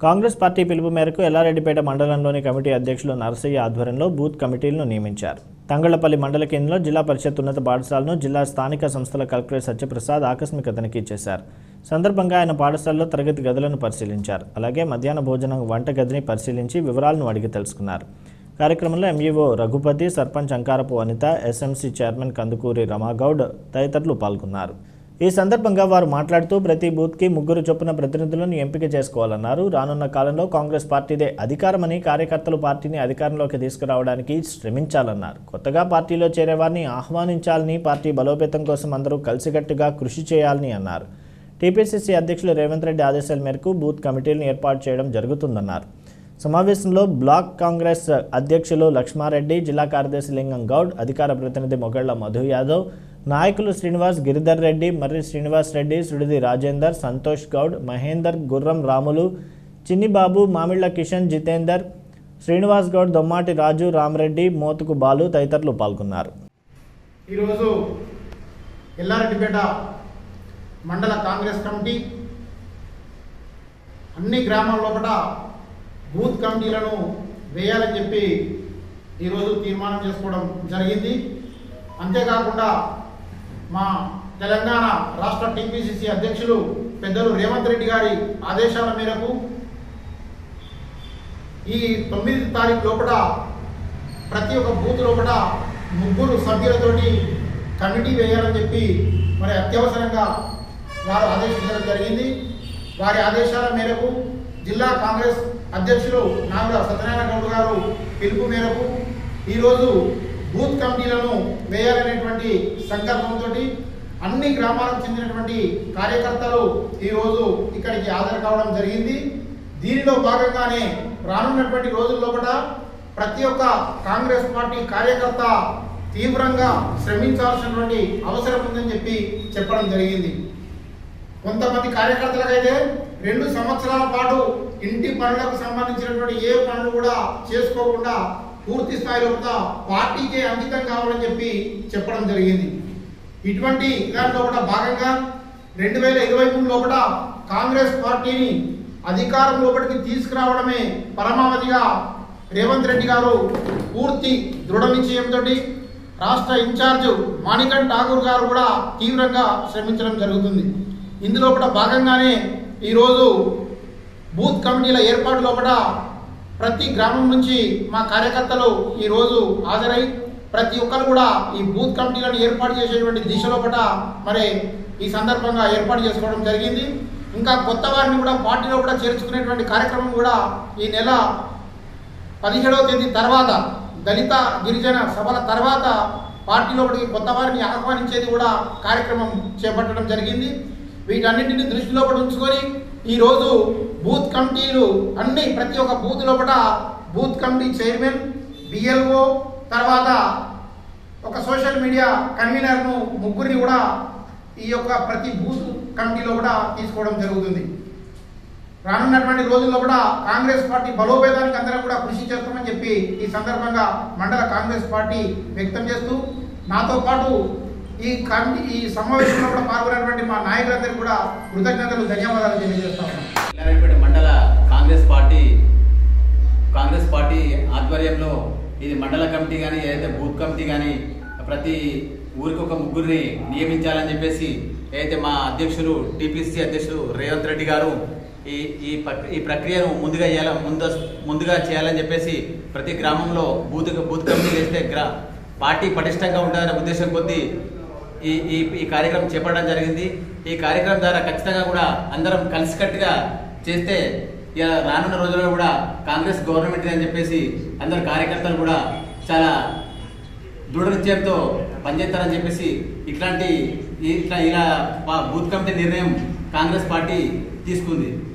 Congress party పిలుపు మేరకు ఎల్లారెడ్డిపేట మండలంలోని కమిటీ అధ్యక్షులు నరసయ్య ఆధ్వర్యంలో బూత్ కమిటీలను నియమించారు తంగళ్లపల్లి మండల కేంద్రంలో జిల్లా పరిషత్ ఉన్నత పాఠశాలను జిల్లా స్థానిక సంస్థల కలెక్టర్ సత్యప్రసాద్ ఆకస్మిక తనిఖీ చేశారు సందర్భంగా ఆయన పాఠశాలలో తరగతి గదులను పరిశీలించారు అలాగే మధ్యాహ్న భోజనం వంట గదిని పరిశీలించి వివరాలను అడిగి తెలుసుకున్నారు కార్యక్రమంలో MEO Raghupathi sarpanch Ankarapu Vanitha SMC chairman Kandukuri Ramagoud తదితరులు పాల్గొన్నారు ఈ సందర్భంగా వారు మాట్లాడుతూ ప్రతి బూత్కి ముగ్గురు చొప్పున ప్రతినిధులను ఎంపిక చేసుకోవాలన్నారు రానున్న కాలంలో కాంగ్రెస్ పార్టీదే అధికారమని కార్యకర్తలు పార్టీని అధికారంలోకి తీసుకురావడానికి శ్రమించాలన్నారు కొత్తగా పార్టీలో చేరేవారిని ఆహ్వానించాలని పార్టీ బలోపేతం కోసం అందరూ కలిసికట్టుగా కృషి చేయాలని అన్నారు టీపీసీసీ అధ్యక్షులు రేవంత్ రెడ్డి ఆదేశాల మేరకు బూత్ కమిటీలను ఏర్పాటు చేయడం జరుగుతుందన్నారు సమావేశంలో బ్లాక్ కాంగ్రెస్ అధ్యక్షులు లక్ష్మారెడ్డి జిల్లా కార్యదర్శి లింగం గౌడ్ అధికార ప్రతినిధి మొగళ్ల మధు యాదవ్ నాయకులు శ్రీనివాస్ గిరిధర్ రెడ్డి మర్రి శ్రీనివాస్ రెడ్డి సుడిది రాజేందర్ సంతోష్ గౌడ్ మహేందర్ గుర్రం రాములు చిన్నిబాబు మామిళ్ల కిషన్ జితేందర్ శ్రీనివాస్ గౌడ్ దొమ్మాటి రాజు రామరెడ్డి మోతుకు బాలు తదితరులు పాల్గొన్నారు ఈరోజు ఎల్లారెడ్డిపేట మండల కాంగ్రెస్ కమిటీ అన్ని గ్రామాల లోపల బూత్ కమిటీలను వేయాలని చెప్పి ఈరోజు తీర్మానం చేసుకోవడం జరిగింది అంతేకాకుండా మా తెలంగాణ రాష్ట్ర టీపీసీసీ అధ్యక్షులు పెద్దలు రేవంత్ రెడ్డి గారి ఆదేశాల మేరకు ఈ తొమ్మిది తారీఖు లోపల ప్రతి ఒక్క బూత్ లోపల ముగ్గురు సభ్యులతోటి కమిటీ వేయాలని చెప్పి మరి అత్యవసరంగా వారు ఆదేశించడం జరిగింది వారి ఆదేశాల మేరకు జిల్లా కాంగ్రెస్ అధ్యక్షులు నాగుల సత్యనారాయణ గౌడ్ గారు పిలుపు మేరకు ఈరోజు బూత్ కమిటీలను వేయాలనేటువంటి సంకల్పంతో అన్ని గ్రామాలకు చెందినటువంటి కార్యకర్తలు ఈరోజు ఇక్కడికి హాజరు కావడం జరిగింది దీనిలో భాగంగానే రానున్నటువంటి రోజుల్లో కూడా ప్రతి ఒక్క కాంగ్రెస్ పార్టీ కార్యకర్త తీవ్రంగా శ్రమించాల్సినటువంటి అవసరం ఉందని చెప్పి చెప్పడం జరిగింది కొంతమంది కార్యకర్తలకైతే రెండు సంవత్సరాల పాటు ఇంటి పనులకు సంబంధించినటువంటి ఏ పనులు కూడా చేసుకోకుండా పూర్తి స్థాయిలో కూడా పార్టీకే అంకితం కావాలని చెప్పి చెప్పడం జరిగింది ఇటువంటి దాంట్లో కూడా భాగంగా రెండు వేల ఇరవై మూడు లోపల కాంగ్రెస్ పార్టీని అధికారం లోపలికి తీసుకురావడమే పరమావధిగా రేవంత్ రెడ్డి గారు పూర్తి దృఢ నిశ్చయంతో రాష్ట్ర ఇన్ఛార్జ్ మాణికన్ ఠాగూర్ గారు కూడా తీవ్రంగా శ్రమించడం జరుగుతుంది ఇందులో కూడా భాగంగానే ఈరోజు బూత్ కమిటీల ఏర్పాటు లోపల ప్రతి గ్రామం నుంచి మా కార్యకర్తలు ఈరోజు హాజరై ప్రతి ఒక్కరు కూడా ఈ బూత్ కమిటీలను ఏర్పాటు చేసేటువంటి దిశ లోపల మరి ఈ సందర్భంగా ఏర్పాటు చేసుకోవడం జరిగింది ఇంకా కొత్త వారిని కూడా పార్టీలో కూడా చేర్చుకునేటువంటి కార్యక్రమం కూడా ఈ నెల పదిహేడవ తేదీ తర్వాత దళిత గిరిజన సభల తర్వాత పార్టీలోపటికి కొత్త వారిని ఆహ్వానించేది కూడా కార్యక్రమం చేపట్టడం జరిగింది వీటన్నింటిని దృష్టిలో కూడా ఉంచుకొని ఈరోజు బూత్ కమిటీలు అన్ని ప్రతి ఒక్క బూత్ లోపల బూత్ కమిటీ చైర్మన్ బిఎల్ఓ తర్వాత ఒక సోషల్ మీడియా కన్వీనర్ను ముగ్గురిని కూడా ఈ యొక్క ప్రతి బూత్ కమిటీలో కూడా తీసుకోవడం జరుగుతుంది రానున్నటువంటి రోజుల్లో కూడా కాంగ్రెస్ పార్టీ బలోపేతానికి అందరం కూడా కృషి చేస్తామని చెప్పి ఈ సందర్భంగా మండల కాంగ్రెస్ పార్టీ వ్యక్తం చేస్తూ నాతో పాటు ఈ కమిటీ ఈ సమావేశంలో కూడా పాల్గొన్నటువంటి మా నాయకులందరికీ కూడా కృతజ్ఞతలు ధన్యవాదాలు తెలియజేస్తా ఉన్నాం ఎల్లారెడ్డిపేట మండల కాంగ్రెస్ పార్టీ కాంగ్రెస్ పార్టీ ఆధ్వర్యంలో ఇది మండల కమిటీ కానీ ఏదైతే బూత్ కమిటీ కానీ ప్రతి ఊరికి ఒక ముగ్గురిని నియమించాలని చెప్పేసి ఏదైతే మా అధ్యక్షులు టీపీసీ అధ్యక్షులు రేవంత్ రెడ్డి గారు ఈ ఈ ప్రక్- ఈ ప్రక్రియను ముందుగా చేయాల ముందు ముందుగా చేయాలని చెప్పేసి ప్రతి గ్రామంలో బూత్ బూత్ కమిటీ చేస్తే గ్రా పార్టీ పటిష్టంగా ఉంటుందనే ఉద్దేశం కొద్దీ ఈ ఈ ఈ కార్యక్రమం చేపట్టడం జరిగింది ఈ కార్యక్రమం ద్వారా ఖచ్చితంగా కూడా అందరం కలిసికట్టుగా చేస్తే ఇక రానున్న రోజుల్లో కూడా కాంగ్రెస్ గవర్నమెంట్ అని చెప్పేసి అందరు కార్యకర్తలు కూడా చాలా దృఢ నిశ్చయంతో పనిచేస్తారని చెప్పేసి ఇట్లాంటి ఈ- ఇట్లా ఇలా పా- బూత్ కమిటీ నిర్ణయం కాంగ్రెస్ పార్టీ తీసుకుంది